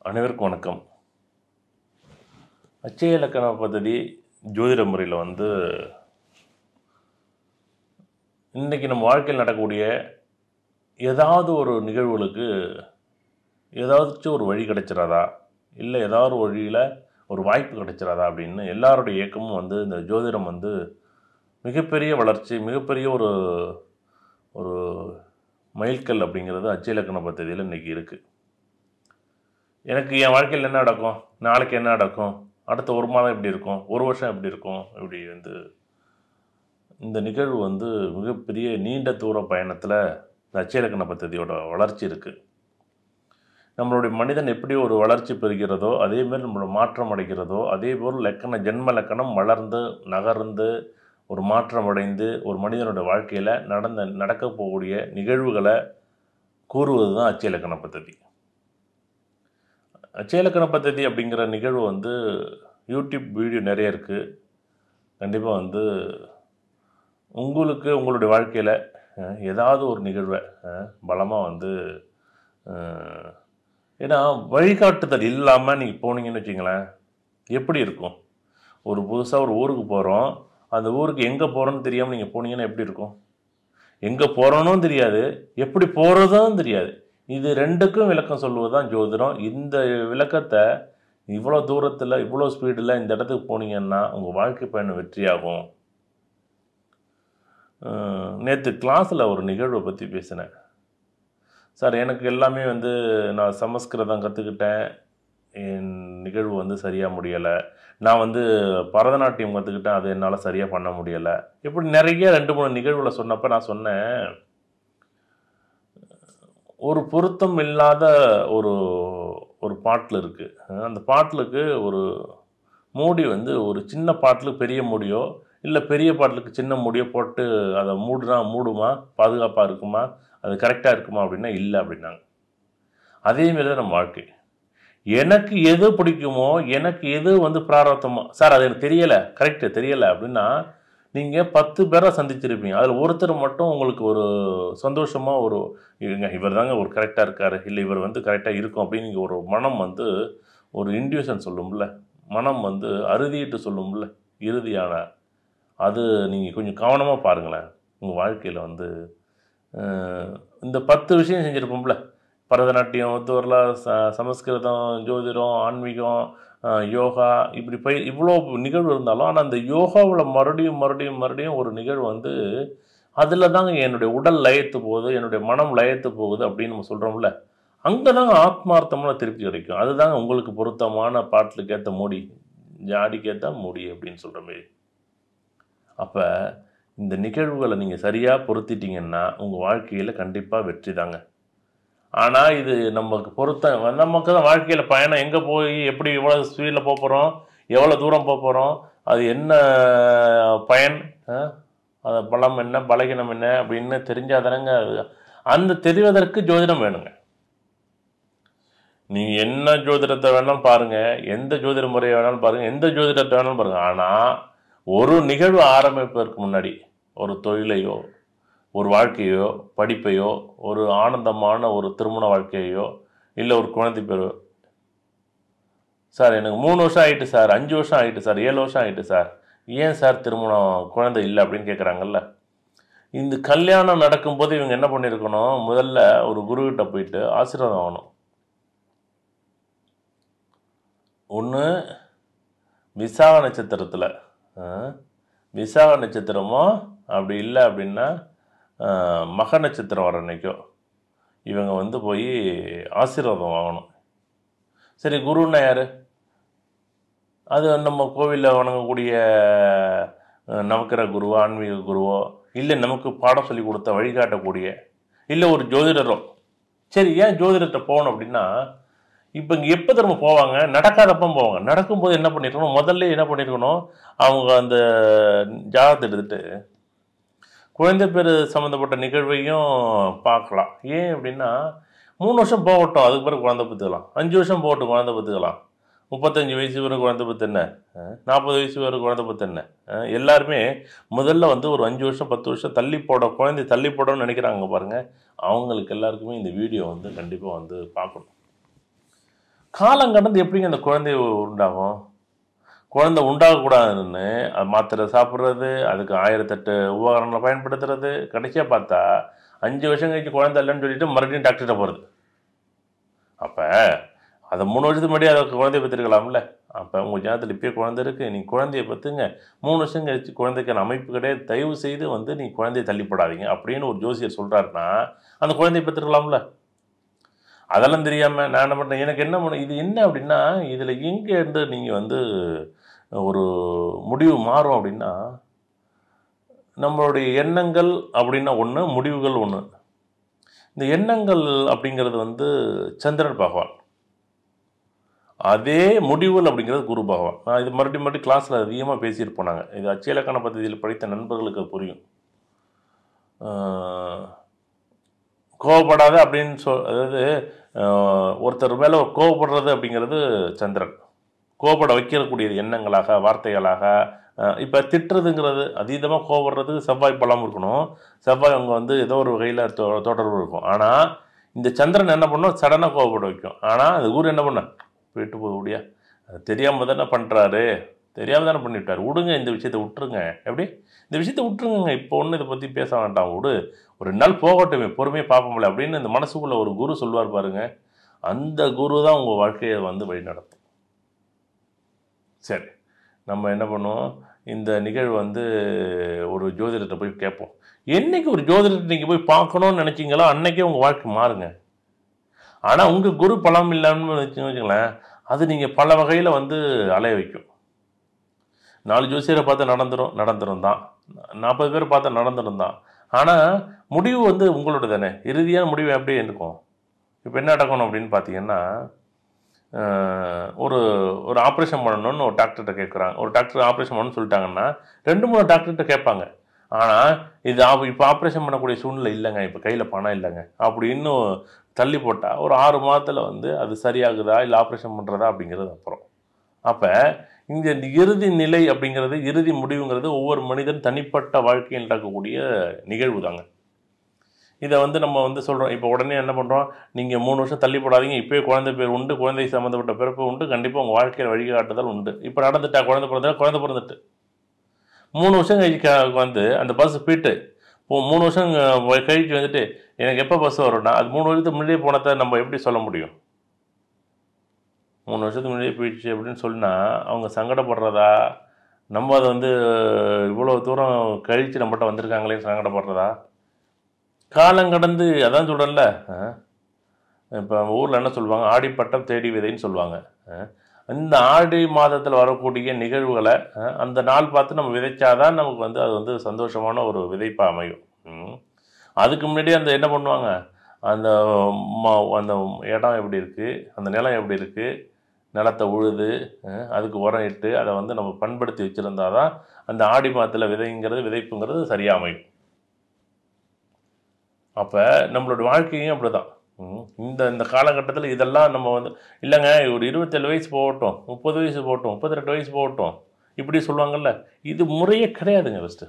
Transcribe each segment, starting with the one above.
அனைவருக்கும் வணக்கம் அச்சய இலக்கண பദ്ധதி ஜோதிட முறையில் வந்து இன்றைக்கி நம்ம வாழ்க்கையில் நடக்கக்கூடிய ஏதாவது ஒரு நிகழ்வுகளுக்கு ஏதாச்சும் ஒரு வழி கிடைச்சிடாதா இல்லை ஏதாவது ஒரு வழியில் ஒரு வாய்ப்பு கிடைச்சிடாதா அப்படின்னு எல்லாருடைய இயக்கமும் வந்து இந்த ஜோதிடம் வந்து மிகப்பெரிய வளர்ச்சி மிகப்பெரிய ஒரு ஒரு மைல்கல் அப்படிங்கிறது அச்சய இலக்கண பദ്ധதியில் இன்றைக்கி இருக்குது எனக்கு என் வாழ்க்கையில் என்ன நடக்கும் நாளைக்கு என்ன நடக்கும் அடுத்த ஒரு மாதம் எப்படி இருக்கும் ஒரு வருஷம் எப்படி இருக்கும் இப்படி வந்து இந்த நிகழ்வு வந்து மிகப்பெரிய நீண்ட தூர பயணத்தில் இந்த அச்சயலக்கண பദ്ധதியோட வளர்ச்சி இருக்குது நம்மளுடைய மனிதன் எப்படி ஒரு வளர்ச்சி பெறுகிறதோ அதே மாதிரி நம்மளோட மாற்றம் அடைகிறதோ அதே போல் லக்கண ஜென்ம லக்கணம் வளர்ந்து நகர்ந்து ஒரு மாற்றம் அடைந்து ஒரு மனிதனோட வாழ்க்கையில் நடந்த நடக்க போகக்கூடிய நிகழ்வுகளை கூறுவது தான் அச்சயலக்கண பദ്ധதி அச்சயலக்கண பദ്ധதி அப்படிங்கிற நிகழ்வு வந்து யூடியூப் வீடியோ நிறைய இருக்குது கண்டிப்பாக வந்து உங்களுக்கு உங்களுடைய வாழ்க்கையில் அஹ், ஏதாவது ஒரு நிகழ்வை பலமாக வந்து அஹ், ஏன்னா வழிகாட்டுதல் இல்லாமல் நீங்கள் போனீங்கன்னு வச்சிங்களேன் எப்படி இருக்கும் ஒரு புதுசாக ஒரு ஊருக்கு போகிறோம் அந்த ஊருக்கு எங்கே போகிறோன்னு தெரியாமல் நீங்கள் போனீங்கன்னா எப்படி இருக்கும் எங்கே போகிறோன்னு தெரியாது எப்படி போகிறதும் தெரியாது இது ரெண்டுக்கும் விளக்கம் சொல்லுவது தான் ஜோதிடம் இந்த விளக்கத்தை இவ்வளோ தூரத்தில் இவ்வளோ ஸ்பீடில் இந்த இடத்துக்கு போனீங்கன்னா உங்கள் வாழ்க்கை பயணம் வெற்றியாகும் நேற்று கிளாஸில் ஒரு நிகழ்வை பற்றி பேசினேன் சார் எனக்கு எல்லாமே வந்து நான் சமஸ்கிருதம் கற்றுக்கிட்டேன் என் நிகழ்வு வந்து சரியாக முடியலை நான் வந்து பரதநாட்டியம் கற்றுக்கிட்டேன் அது என்னால் சரியாக பண்ண முடியலை இப்படி நிறைய ரெண்டு மூணு நிகழ்வுகளை சொன்னப்போ நான் சொன்னேன் ஒரு பொருத்தம் இல்லாத ஒரு ஒரு பாட்டில் இருக்குது அந்த பாட்டிலுக்கு ஒரு மூடி வந்து ஒரு சின்ன பாட்டிலுக்கு பெரிய மூடியோ இல்லை பெரிய பாட்டிலுக்கு சின்ன மூடியோ போட்டு அதை மூடுனா மூடுமா பாதுகாப்பாக இருக்குமா அது கரெக்டாக இருக்குமா அப்படின்னா இல்லை அப்படின்னாங்க அதேமாரி தான் நம்ம வாழ்க்கை எனக்கு எது பிடிக்குமோ எனக்கு எது வந்து பிராரத்தமோ சார் அது எனக்கு தெரியலை கரெக்டு தெரியலை அப்படின்னா நீங்கள் பத்து பேரை சந்திச்சிருப்பீங்க அதில் ஒருத்தர் மட்டும் உங்களுக்கு ஒரு சந்தோஷமாக ஒரு இவங்க இவர் தாங்க ஒரு கரெக்டாக இருக்கார் இல்லை இவர் வந்து கரெக்டாக இருக்கும் அப்படின்னு நீங்கள் ஒரு மனம் வந்து ஒரு இன்டியூஷன் சொல்லும்ல மனம் வந்து அறுதிட்டு சொல்லும்ல இறுதியான அது நீங்கள் கொஞ்சம் கவனமாக பாருங்களேன் உங்கள் வாழ்க்கையில் வந்து அஹ், இந்த பத்து விஷயம் செஞ்சுருப்போம்ல பரதநாட்டியம் ஒத்துவரலா ச சமஸ்கிருதம் ஜோதிடம் ஆன்மீகம் அஹ், யோகா இப்படி போய் இவ்வளோ நிகழ்வு இருந்தாலும் ஆனால் அந்த யோகாவில் மறுபடியும் மறுபடியும் மறுபடியும் ஒரு நிகழ்வு வந்து அதில் தாங்க என்னுடைய உடல் லயத்து போகுது என்னுடைய மனம் லயத்து போகுது அப்படின்னு நம்ம சொல்கிறோம்ல அங்கே தாங்க ஆத்மார்த்தமான திருப்தி கிடைக்கும் அதுதாங்க உங்களுக்கு பொருத்தமான பாட்டிலுக்கு ஏற்ற மூடி ஜாடிக்கு ஏற்ற மூடி அப்படின்னு சொல்கிற மாரி அப்போ இந்த நிகழ்வுகளை நீங்கள் சரியாக பொருத்திட்டீங்கன்னா உங்கள் வாழ்க்கையில் கண்டிப்பாக வெற்றி தாங்க ஆனால் இது நமக்கு பொருத்த நமக்கு தான் வாழ்க்கையில் பயணம் எங்கே போய் எப்படி எவ்வளோ ஸ்பீடில் போக போகிறோம் எவ்வளோ தூரம் போக போகிறோம் அது என்ன பயன் ஆ? அது பலம் என்ன பலகீனம் என்ன அப்படின்னு தெரிஞ்சாதானங்க அது அந்த தெரிவதற்கு ஜோதிடம் வேணுங்க நீங்கள் என்ன ஜோதிடத்தை வேணாலும் பாருங்கள் எந்த ஜோதிட முறையை வேணாலும் பாருங்கள் எந்த ஜோதிடத்தை வேணாலும் பாருங்கள் ஆனால் ஒரு நிகழ்வு ஆரம்பிப்பதற்கு முன்னாடி ஒரு தொழிலையோ ஒரு வாழ்க்கையோ படிப்பையோ ஒரு ஆனந்தமான ஒரு திருமண வாழ்க்கையோ இல்லை ஒரு குழந்தை பேரோ சார் எனக்கு மூணு வருஷம் ஆயிட்டு சார் அஞ்சு வருஷம் ஆயிட்டு சார் ஏழு வருஷம் ஆயிட்டு சார் ஏன் சார் திருமணம் குழந்தை இல்லை அப்படின்னு கேட்குறாங்கல்ல இந்த கல்யாணம் நடக்கும்போது இவங்க என்ன பண்ணியிருக்கணும் முதல்ல ஒரு குருக்கிட்ட போயிட்டு ஆசீர்வாதம் ஆகணும் ஒன்று விசாக நட்சத்திரத்தில் விசாக நட்சத்திரமோ அப்படி இல்லை அப்படின்னா ஆ, மக நட்சத்திரம் வர அன்னைக்கோ இவங்க வந்து போய் ஆசீர்வாதம் வாங்கணும் சரி குருன்னா யார் அது நம்ம கோவிலில் வணங்கக்கூடிய அஹ், நவக்கிரக குருவோ ஆன்மீக குருவோ இல்லை நமக்கு பாடம் சொல்லி கொடுத்த வழிகாட்டக்கூடிய இல்லை ஒரு ஜோதிடரோ சரி ஏன் ஜோதிடத்தை போகணும் அப்படின்னா இப்போ இங்கே எப்போ திரும்ப போவாங்க நடக்காதப்போ போவாங்க நடக்கும்போது என்ன பண்ணிருக்கணும் முதல்ல என்ன பண்ணியிருக்கணும் அவங்க அந்த ஜாதகத்தை எடுத்துட்டு குழந்தை பேர் சம்மந்தப்பட்ட நிகழ்வையும் பார்க்கலாம் ஏன் அப்படின்னா மூணு வருஷம் போகட்டும் அதுக்கு பிறகு குழந்தை பத்துக்கலாம் அஞ்சு வருஷம் போகட்டும் குழந்தை பத்துக்கலாம் முப்பத்தஞ்சு வயசு வரை குழந்தை பத்து என்ன நாற்பது வயசு வரை குழந்தை பத்து என்ன அஹ் எல்லாருமே முதல்ல வந்து ஒரு அஞ்சு வருஷம் பத்து வருஷம் தள்ளி போட குழந்தை தள்ளி போடணும்னு நினைக்கிறாங்க பாருங்க அவங்களுக்கு எல்லாருக்குமே இந்த வீடியோ வந்து கண்டிப்பாக வந்து பார்க்கணும் காலம் கடந்து எப்படிங்க அந்த குழந்தை உண்டாகும் குழந்தை உண்டாகக்கூடாதுன்னு அது மாத்திரை சாப்பிட்றது அதுக்கு ஆயிரத்தெட்டு உபகரணங்களை பயன்படுத்துறது கடைசியாக பார்த்தா அஞ்சு வருஷம் கழிச்சு குழந்தை இல்லைன்னு சொல்லிட்டு மறுபடியும் டாக்டர்கிட்ட போகிறது அப்போ அதை மூணு வருஷத்துக்கு முன்னாடி அதை குழந்தைய பெற்றுருக்கலாம்ல அப்போ உங்கள் ஜாதத்தில் இப்பயே குழந்தை இருக்குது நீ குழந்தைய பற்றுங்க மூணு வருஷம் கழிச்சு குழந்தைக்கான அமைப்பு கிடையாது தயவு செய்து வந்து நீ குழந்தைய தள்ளிப்படாதீங்க அப்படின்னு ஒரு ஜோசியர் சொல்கிறாருன்னா அந்த குழந்தைய பெற்றுருக்கலாம்ல அதெல்லாம் தெரியாமல் நான் என்ன பண்ணுறேன் எனக்கு என்ன பண்ண இது என்ன அப்படின்னா இதில் எங்கே இருந்து நீங்கள் வந்து ஒரு முடிவு மாறும் அப்படின்னா நம்மளுடைய எண்ணங்கள் அப்படின்னா ஒன்று முடிவுகள் ஒன்று இந்த எண்ணங்கள் அப்படிங்கிறது வந்து சந்திரன் பகவான் அதே முடிவுகள் அப்படிங்கிறது குரு பகவான் நான் இது மறுபடியும் மறுபடியும் கிளாஸில் அதிகமாக பேசிட்டு போனாங்க இது அச்சியலக்கண பദ്ധதியில் படித்த நண்பர்களுக்கு அது புரியும் ஆஹ், கோவப்படாத அப்படின்னு சொல் அதாவது ஆஹ், ஒருத்தர் மேலே கோவப்படுறது அப்படிங்கிறது சந்திரன் கோவப்பட வைக்கக்கூடியது எண்ணங்களாக வார்த்தைகளாக இப்போ திட்டுறதுங்கிறது அதீதமாக கோவப்படுறது செவ்வாய் பலம் இருக்கணும் செவ்வாய் அவங்க வந்து ஏதோ ஒரு வகையில் தொ தொடர்பு இருக்கும் ஆனால் இந்த சந்திரன் என்ன பண்ணும் சடனாக கோவப்பட வைக்கும் ஆனால் அது ஊர் என்ன பண்ண போயிட்டு போகுது முடியா அது தெரியாமல் தானே பண்ணுறாரு தெரியாமல் தானே பண்ணிவிட்டார் விடுங்க இந்த விஷயத்தை விட்டுருங்க எப்படி இந்த விஷயத்தை விட்டுருங்க இப்போ ஒன்றும் இதை பற்றி பேச வேண்டாம் விடு ஒரு ரெண்டு நாள் போகட்டுமே பொறுமையாக பார்ப்போம்ல அப்படின்னு இந்த மனசுக்குள்ளே ஒரு குரு சொல்லுவார் பாருங்க அந்த குரு தான் உங்கள் வாழ்க்கையை வந்து வழிநடத்தும் சரி நம்ம என்ன பண்ணுவோம் இந்த நிகழ்வு வந்து ஒரு ஜோதிடத்தை போய் கேட்போம் என்னைக்கு ஒரு ஜோதிடத்தை நீங்கள் போய் பார்க்கணும்னு நினச்சிங்களோ அன்னைக்கே உங்கள் வாழ்க்கை மாறுங்க ஆனால் உங்கள் குரு பலம் இல்லாமல் வச்சுங்களேன் அது நீங்கள் பல வகையில் வந்து அலைய வைக்கும் நாலு ஜோசியரை பார்த்தா நடந்துரும் நடந்துரும் தான் நாற்பது பேர் பார்த்தா நடந்துரும் தான் ஆனால் முடிவு வந்து உங்களோட தானே இறுதியான முடிவு எப்படி இருக்கும் இப்போ என்ன நடக்கணும் அப்படின்னு பார்த்தீங்கன்னா அஹ், ஒரு ஒரு ஆப்ரேஷன் பண்ணணும்னு ஒரு டாக்டர்கிட்ட கேட்குறாங்க ஒரு டாக்டர் ஆப்ரேஷன் பண்ணணும்னு சொல்லிட்டாங்கன்னா ரெண்டு மூணு டாக்டர்கிட்ட கேட்பாங்க ஆனால் இது ஆப் இப்போ ஆப்ரேஷன் பண்ணக்கூடிய சூழ்நிலை இல்லைங்க இப்போ கையில் பணம் இல்லைங்க அப்படின்னு தள்ளி போட்டால் ஒரு ஆறு மாதத்தில் வந்து அது சரியாகுதா இல்லை ஆப்ரேஷன் பண்ணுறதா அப்படிங்கிறது அப்புறம் அப்போ இந்த இறுதி நிலை அப்படிங்கிறது இறுதி முடிவுங்கிறது ஒவ்வொரு மனிதன் தனிப்பட்ட வாழ்க்கையில் நடக்கக்கூடிய நிகழ்வு தாங்க இதை வந்து நம்ம வந்து சொல்கிறோம் இப்போ உடனே என்ன பண்ணுறோம் நீங்கள் மூணு வருஷம் தள்ளி போடாதீங்க இப்போயே குழந்தை பேர் உண்டு குழந்தை சம்மந்தப்பட்ட பிறப்பு உண்டு கண்டிப்பாக உங்கள் வாழ்க்கையில் வழிகாட்டுதல் உண்டு இப்போ நடந்துட்டா குழந்தை பிறந்தா குழந்தை பிறந்துட்டு மூணு வருஷம் கழிச்சு க- வந்து அந்த பஸ் போயிட்டு இப்போ மூணு வருஷம் அஹ், கழிச்சு வந்துட்டு எனக்கு எப்போ பஸ் வரும்னா அது மூணு வருஷத்துக்கு முன்னாடியே போனதை நம்ம எப்படி சொல்ல முடியும் மூணு வருஷத்துக்கு முன்னாடியே போயிடுச்சு அப்படின்னு சொன்னா அவங்க சங்கடப்படுறதா நம்ம அதை வந்து இவ்வளோ தூரம் கழித்து நம்மகிட்ட வந்திருக்காங்களேன்னு சங்கடப்படுறதா காலம் கடந்து அதான் சொல்கிறேன்ல இப்போ ஊரில் என்ன சொல்லுவாங்க ஆடிப்பட்டம் தேடி விதைன்னு சொல்லுவாங்க அஹ், இந்த ஆடி மாதத்தில் வரக்கூடிய நிகழ்வுகளை அஹ், அந்த நாள் பார்த்து நம்ம விதைச்சாதான் நமக்கு வந்து அது வந்து சந்தோஷமான ஒரு விதைப்பாக அமையும் ம். அதுக்கு முன்னாடி அந்த என்ன பண்ணுவாங்க அந்த ம- அந்த இடம் எப்படி இருக்குது அந்த நிலம் எப்படி இருக்குது நிலத்தை உழுது அஹ், அதுக்கு உரம் இட்டு அதை வந்து நம்ம பண்படுத்தி வச்சுருந்தா தான் அந்த ஆடி மாதத்தில் விதைங்கிறது விதைப்புங்கிறது சரியாக அமையும் அப்போ நம்மளோட வாழ்க்கையும் அப்படி தான் இந்த இந்த காலகட்டத்தில் இதெல்லாம் நம்ம வந்து இல்லைங்க ஒரு இருபத்தேழு வயசு போகட்டும் முப்பது வயசு போகட்டும் முப்பத்தி ரெண்டு வயசு போகட்டும் இப்படி சொல்லுவாங்கல்ல இது முறையே கிடையாதுங்க ஃபஸ்ட்டு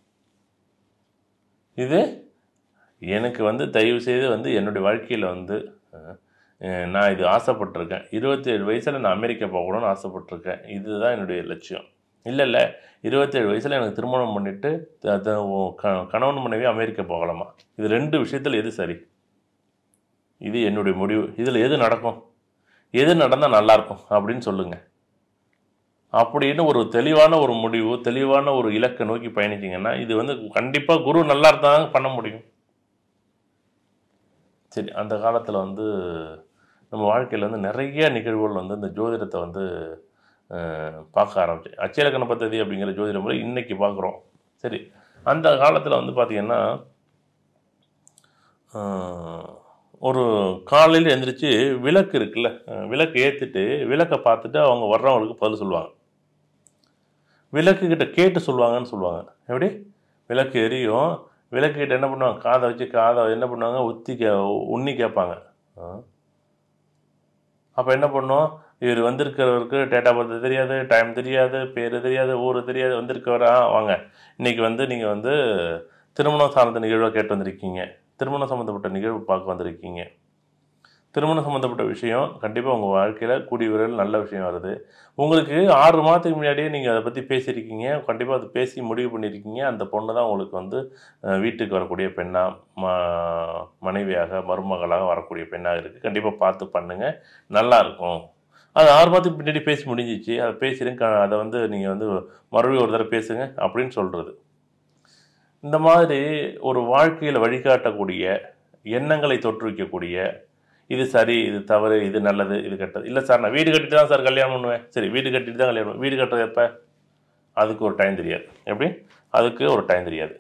இது எனக்கு வந்து தயவு செய்து வந்து என்னுடைய வாழ்க்கையில் வந்து அஹ், அஹ், நான் இது ஆசைப்பட்டிருக்கேன் இருபத்தேழு வயசில் நான் அமெரிக்கா போகணும்னு ஆசைப்பட்டிருக்கேன் இதுதான் என்னுடைய லட்சியம் இல்லை இல்லை இருபத்தேழு வயசில் எனக்கு திருமணம் பண்ணிவிட்டு கணவன் மனைவி அமெரிக்கா போகலாமா இது ரெண்டு விஷயத்தில் எது சரி இது என்னுடைய முடிவு இதில் எது நடக்கும் எது நடந்தால் நல்லாயிருக்கும் அப்படின்னு சொல்லுங்கள் அப்படின்னு ஒரு தெளிவான ஒரு முடிவு தெளிவான ஒரு இலக்கை நோக்கி பயணிச்சிங்கன்னா இது வந்து கண்டிப்பாக குரு நல்லா இருந்தால் தான் பண்ண முடியும் சரி அந்த காலத்தில் வந்து நம்ம வாழ்க்கையில் வந்து நிறைய நிகழ்வுகள் வந்து இந்த ஜோதிடத்தை வந்து அஹ், பார்க்க ஆரம்பிச்சு அச்சலக்கண பദ്ധதி அப்படிங்கிற ஜோதிட முறை இன்னைக்கு பார்க்குறோம் சரி அந்த காலத்தில் வந்து பார்த்திங்கன்னா அஹ், ஒரு காலையில் எந்திரிச்சு விளக்கு இருக்குல்ல அஹ், விளக்கு ஏற்றிட்டு விளக்கை பார்த்துட்டு அவங்க வர்றவங்களுக்கு பதில் சொல்லுவாங்க விளக்கு கிட்ட கேட்டு சொல்லுவாங்கன்னு சொல்லுவாங்க எப்படி விளக்கு எரியும் விளக்கு கிட்ட என்ன பண்ணுவாங்க காதை வச்சு காதை என்ன பண்ணுவாங்க உத்தி கே உண்ணி கேட்பாங்க அப்போ என்ன பண்ணோம் இவர் வந்திருக்கிறவருக்கு டேட்டா பர்த் தெரியாது டைம் தெரியாது பேர் தெரியாது ஊர் தெரியாது வந்திருக்கவரா வாங்க இன்னைக்கு வந்து நீங்கள் வந்து திருமணம் சார்ந்த நிகழ்வை கேட்டு வந்திருக்கீங்க திருமணம் சம்மந்தப்பட்ட நிகழ்வு பார்க்க வந்திருக்கீங்க திருமணம் சம்மந்தப்பட்ட விஷயம் கண்டிப்பாக உங்கள் வாழ்க்கையில் கூடிய விரைவில் நல்ல விஷயம் வருது உங்களுக்கு ஆறு மாதத்துக்கு முன்னாடியே நீங்கள் அதை பற்றி பேசியிருக்கீங்க கண்டிப்பாக அதை பேசி முடிவு பண்ணியிருக்கீங்க அந்த பொண்ணு தான் உங்களுக்கு வந்து அஹ், வீட்டுக்கு வரக்கூடிய பெண்ணாக ம மனைவியாக மருமகளாக வரக்கூடிய பெண்ணாக இருக்குது கண்டிப்பாக பார்த்து பண்ணுங்கள் நல்லா இருக்கும் அது ஆறு மாதத்துக்கு பின்னாடி பேசி முடிஞ்சிச்சு அதை பேசிடுங்க க- அதை வந்து நீங்கள் வந்து மறுபடியும் ஒரு தடவை பேசுங்க அப்படின்னு சொல்கிறது இந்த மாதிரி ஒரு வாழ்க்கையில் வழிகாட்டக்கூடிய எண்ணங்களை தோற்றுவிக்கக்கூடிய இது சரி இது தவறு இது நல்லது இது கெட்டது இல்லை சார் நான் வீடு கட்டிட்டு தான் சார் கல்யாணம் பண்ணுவேன் சரி வீடு கட்டிட்டு தான் கல்யாணம் பண்ணுவேன். வீடு கட்டுறது எப்போ அதுக்கு ஒரு டைம் தெரியாது எப்படி அதுக்கு ஒரு டைம் தெரியாது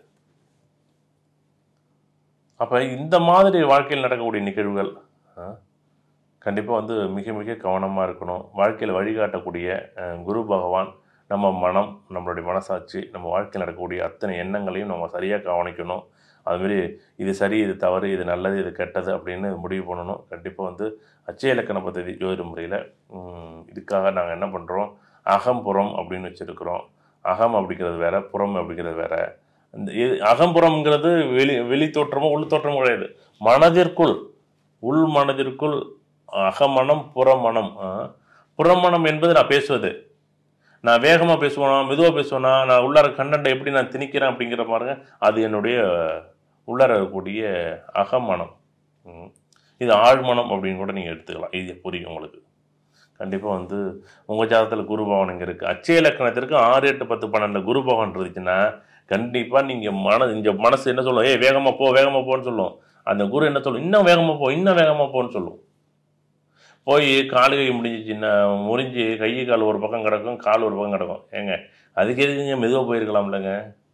அப்போ இந்த மாதிரி வாழ்க்கையில் நடக்கக்கூடிய நிகழ்வுகள் கண்டிப்பாக வந்து மிக மிக கவனமாக இருக்கணும் வாழ்க்கையில் வழிகாட்டக்கூடிய அஹ், குரு பகவான் நம்ம மனம் நம்மளுடைய மனசாட்சி நம்ம வாழ்க்கையில் நடக்கக்கூடிய அத்தனை எண்ணங்களையும் நம்ம சரியாக கவனிக்கணும் அதுமாரி இது சரி இது தவறு இது நல்லது இது கெட்டது அப்படின்னு முடிவு பண்ணணும் கண்டிப்பாக வந்து அச்சய இலக்கண பദ്ധதி ஜோதிட முறையில் இதுக்காக நாங்கள் என்ன பண்ணுறோம் அகம் புறம் அப்படின்னு வச்சுருக்கிறோம் அகம் அப்படிங்கிறது வேற புறம் அப்படிங்கிறது வேற இந்த இது அகம்புறம்ங்கிறது வெளி வெளி தோற்றமோ உள் தோற்றமோ கிடையாது மனதிற்குள் உள் மனதிற்குள் அகமனம் புறமனம் ஆ. புறமனம் என்பது நான் பேசுவது நான் வேகமாக பேசுவேனா மெதுவாக பேசுவேனா நான் உள்ளார கண்டென்ட்டை எப்படி நான் திணிக்கிறேன் அப்படிங்கிற பாருங்க அது என்னுடைய உள்ளார இருக்கக்கூடிய அகமனம் ம். இது ஆழ்மனம் அப்படின்னு கூட நீங்கள் எடுத்துக்கலாம் இது புரியும் உங்களுக்கு கண்டிப்பாக வந்து உங்கள் ஜாதகத்தில் குரு பவன் இங்கே இருக்குது அச்சய இலக்கணத்திற்கு ஆறு எட்டு பத்து பன்னெண்டு குரு பவன் இருந்துச்சுன்னா கண்டிப்பாக நீங்கள் மன இந்த மனசு என்ன சொல்லும் ஏய் வேகமாக போ வேகமாக போன்னு சொல்லும் அந்த குரு என்ன சொல்லும் இன்னும் வேகமாக போ இன்னும் வேகமாக போன்னு சொல்லும் போய் காலு கை முடிஞ்சிச்சுன்னா முறிஞ்சு கை கால் ஒரு பக்கம் கிடக்கும் கால் ஒரு பக்கம் கிடக்கும் ஏங்க அதுக்கு எதுக்குங்க மெதுவாக போயிருக்கலாம்லங்க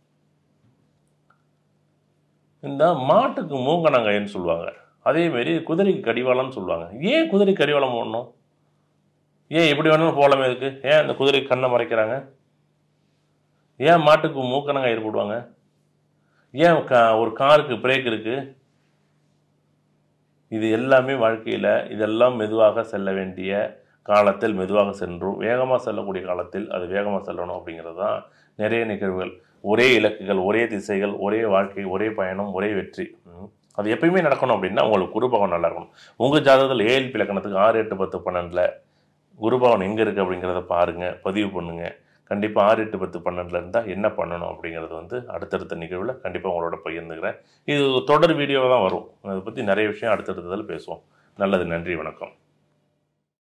இந்த மாட்டுக்கு மூங்கனங்காயின்னு சொல்லுவாங்க அதேமாரி குதிரைக்கு கடிவாளம்னு சொல்லுவாங்க ஏன் குதிரைக்கு கடிவாளம் போடணும் ஏன் எப்படி வேணாலும் போகலாமே இருக்கு ஏன் அந்த குதிரைக்கு கண்ணை மறைக்கிறாங்க ஏன் மாட்டுக்கு மூக்கணங்காய் போடுவாங்க ஏன் கா ஒரு காருக்கு பிரேக் இருக்குது இது எல்லாமே வாழ்க்கையில் இதெல்லாம் மெதுவாக செல்ல வேண்டிய காலத்தில் மெதுவாக சென்றும் வேகமாக செல்லக்கூடிய காலத்தில் அது வேகமாக செல்லணும் அப்படிங்கிறது தான் நிறைய நிகழ்வுகள் ஒரே இலக்குகள் ஒரே திசைகள் ஒரே வாழ்க்கை ஒரே பயணம் ஒரே வெற்றி ம். அது எப்பயுமே நடக்கணும் அப்படின்னா உங்களுக்கு குருபவன் நல்லா இருக்கணும் உங்கள் ஜாதகத்தில் ஏஎல்பி இலக்கணத்துக்கு ஆறு எட்டு பத்து பன்னெண்டில் குருபவன் எங்கே இருக்குது அப்படிங்கிறத பாருங்கள் பதிவு பண்ணுங்கள் கண்டிப்பாக ஆறு எட்டு பத்து பன்னெண்டில் இருந்தால் என்ன பண்ணணும் அப்படிங்கிறது வந்து அடுத்தடுத்த நிகழ்வில் கண்டிப்பாக உங்களோட பகிர்ந்துக்கிறேன் இது தொடர் வீடியோவாக தான் வரும் அதை பற்றி நிறைய விஷயம் அடுத்தடுத்ததில் பேசுவோம் நல்லது நன்றி வணக்கம்